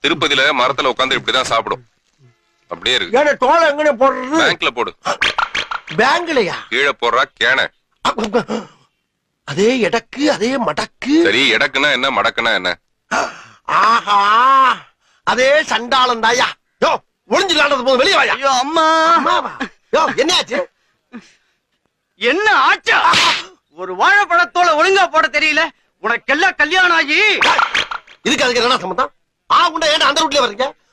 திருப்பதியில மரத்துல உட்காந்து இப்படிதான் சாப்பிடும் அப்படியே இருக்கு ஏன்னா தோலை எங்கனே போடுறது பேங்க்ல போடு பேங்க்லயா கீழே போடுறா கேன அதே எடக்கு அதே மடக்கு சரி எடக்குனா என்ன மடக்குனா என்ன ஆஹா அதே சண்டாளம் தாயா யோ ஒளிஞ்சிடலான்றது போது வெளியே வாயா ஐயோ அம்மா அம்மாவா யோ என்னாச்சு என்ன ஆச்சா ஒரு வாழைப்பழத்தோல ஒழுங்கா போட தெரியல உனக்கெல்லாம் கல்யாணம் ஆகி இதுக்கு அதுக்கு என்ன சம்பந்தம் ஆ உண்டா ஏன் அந்த ரூட்லயே வர்றீங்க